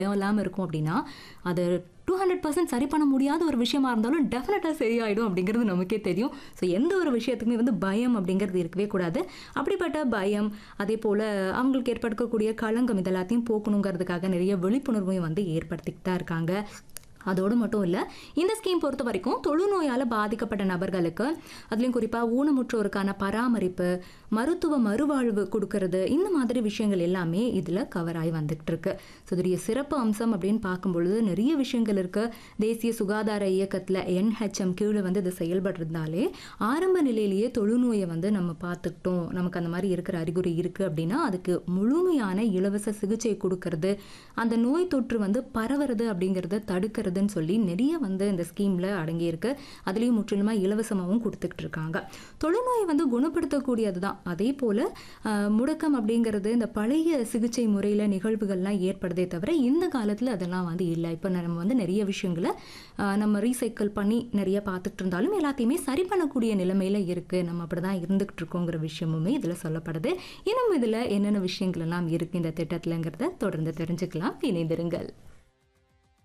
பயம் இல்லாமல் இருக்கும் அப்படின்னா அது டூ ஹண்ட்ரட் பர்சன்ட் சரி பண்ண முடியாத ஒரு விஷயமா இருந்தாலும் டெஃபினட்டாக சரியாயிடும் அப்படிங்கிறது நமக்கே தெரியும் ஸோ எந்த ஒரு விஷயத்துக்குமே வந்து பயம் அப்படிங்கிறது இருக்கவே கூடாது அப்படிப்பட்ட பயம் அதே போல் அவங்களுக்கு ஏற்படுத்தக்கூடிய களங்கம் இது எல்லாத்தையும் போக்கணுங்கிறதுக்காக நிறைய விழிப்புணர்வையும் வந்து ஏற்படுத்திக்கிட்டு தான் இருக்காங்க அதோடு மட்டும் இல்லை இந்த ஸ்கீம் பொறுத்த வரைக்கும் தொழுநோயால் பாதிக்கப்பட்ட நபர்களுக்கு அதுலேயும் குறிப்பாக ஊனமுற்றோருக்கான பராமரிப்பு மருத்துவ மறுவாழ்வு கொடுக்கறது இந்த மாதிரி விஷயங்கள் எல்லாமே இதில் கவர் ஆகி வந்துகிட்டு இருக்கு ஸோ இதோடைய சிறப்பு அம்சம் அப்படின்னு பார்க்கும்பொழுது நிறைய விஷயங்கள் இருக்கு தேசிய சுகாதார இயக்கத்தில் என்ஹெச்எம் கீழே வந்து இது செயல்படுறதுனாலே ஆரம்ப நிலையிலேயே தொழுநோயை வந்து நம்ம பார்த்துக்கிட்டோம் நமக்கு அந்த மாதிரி இருக்கிற அறிகுறி இருக்குது அப்படின்னா அதுக்கு முழுமையான இலவச சிகிச்சை கொடுக்கறது அந்த நோய் தொற்று வந்து பரவுறது அப்படிங்கிறத தடுக்கிறதுன்னு சொல்லி நிறைய வந்து இந்த ஸ்கீமில் அடங்கியிருக்கு அதுலேயும் முற்றிலுமாக இலவசமாகவும் கொடுத்துக்கிட்டு இருக்காங்க தொழுநோயை வந்து குணப்படுத்தக்கூடியது தான் அதே போல் முடக்கம் அப்படிங்கிறது இந்த பழைய சிகிச்சை முறையில் நிகழ்வுகள்லாம் ஏற்படுதே தவிர இந்த காலத்தில் அதெல்லாம் வந்து இல்லை இப்போ நம்ம வந்து நிறைய விஷயங்களை ஆஹ், நம்ம ரீசைக்கிள் பண்ணி நிறைய பார்த்துட்டு இருந்தாலும் எல்லாத்தையுமே சரி பண்ணக்கூடிய நிலைமையில் இருக்குது நம்ம அப்படி தான் இருந்துகிட்டு இருக்கோங்கிற விஷயமுமே இதில் சொல்லப்படுது இன்னும் இதில் என்னென்ன விஷயங்கள் எல்லாம் இருக்குது இந்த திட்டத்தில்ங்கிறத தொடர்ந்து தெரிஞ்சுக்கலாம் இணைந்திருங்கள்